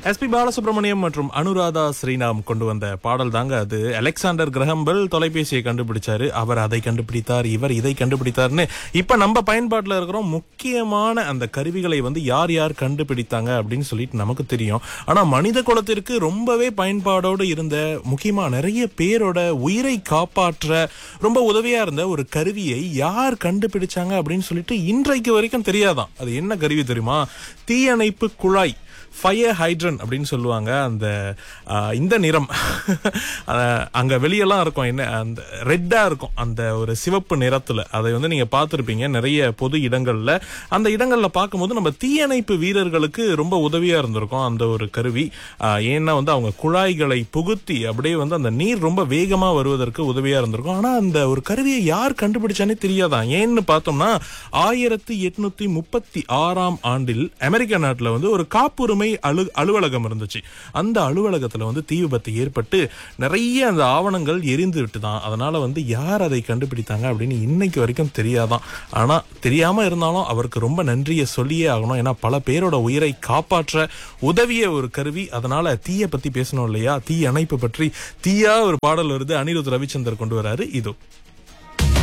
SP Balasubramaniam மற்றும் அனுராதா ஸ்ரீராம் கொண்டு வந்த பாடல் தாங்க அது அலெக்சாண்டர் கிரஹம்பெல் தொலைபேசியை கண்டுபிடிச்சாரு அவர் அதை கண்டுபிடித்தார் இவர் இதை கண்டுபிடித்தார்னு இப்ப நம்ம பயன்பாட்டில் இருக்கிறோம் முக்கியமான அந்த கருவிகளை வந்து யார் யார் கண்டுபிடித்தாங்க அப்படின்னு சொல்லிட்டு நமக்கு தெரியும் ஆனா மனித குலத்திற்கு ரொம்பவே பயன்பாடோடு இருந்த முக்கியமா நிறைய பேரோட உயிரை காப்பாற்ற ரொம்ப உதவியா இருந்த ஒரு கருவியை யார் கண்டுபிடிச்சாங்க அப்படின்னு சொல்லிட்டு இன்றைக்கு வரைக்கும் தெரியாதான் அது என்ன கருவி தெரியுமா தீயணைப்பு குழாய் ஃபயர் ஹைட்ரன் அப்படின்னு சொல்லுவாங்க அந்த ஆ, இந்த நிறம் அஹ், அங்க வெளியெல்லாம் இருக்கும் என்ன அந்த ரெட்டா இருக்கும் அந்த ஒரு சிவப்பு நிறத்துல அதை வந்து நீங்க பார்த்திருப்பீங்க நிறைய பொது இடங்கள்ல அந்த இடங்கள்ல பார்க்கும்போது நம்ம தீயணைப்பு வீரர்களுக்கு ரொம்ப உதவியா இருந்திருக்கும் அந்த ஒரு கருவி ஆ, ஏன்னா வந்து அவங்க குழாய்களை புகுத்தி அப்படியே வந்து அந்த நீர் ரொம்ப வேகமா வருவதற்கு உதவியா இருந்திருக்கும் ஆனா அந்த ஒரு கருவியை யார் கண்டுபிடிச்சானே தெரியாதான் ஏன்னு பார்த்தோம்னா ஆயிரத்தி எட்நூத்தி முப்பத்தி ஆறாம் ஆண்டில் அமெரிக்க நாட்டுல வந்து ஒரு காப்புரிமை அலு அலுவலகம் இருந்துச்சு அந்த அலுவலகத்துல வந்து தீ விபத்து ஏற்பட்டு நிறைய அந்த ஆவணங்கள் எரிந்து விட்டுதான் அதனால வந்து யார் அதை கண்டுபிடித்தாங்க அப்படின்னு இன்னைக்கு வரைக்கும் தெரியாதான் ஆனா தெரியாம இருந்தாலும் அவருக்கு ரொம்ப நன்றியை சொல்லியே ஆகணும் ஏன்னா பல பேரோட உயிரை காப்பாற்ற உதவிய ஒரு கருவி அதனால தீயை பத்தி பேசணும் இல்லையா தீ அணைப்பு பற்றி தீயா ஒரு பாடல் வருது அனிருத் ரவிச்சந்தர் கொண்டு வராரு இதோ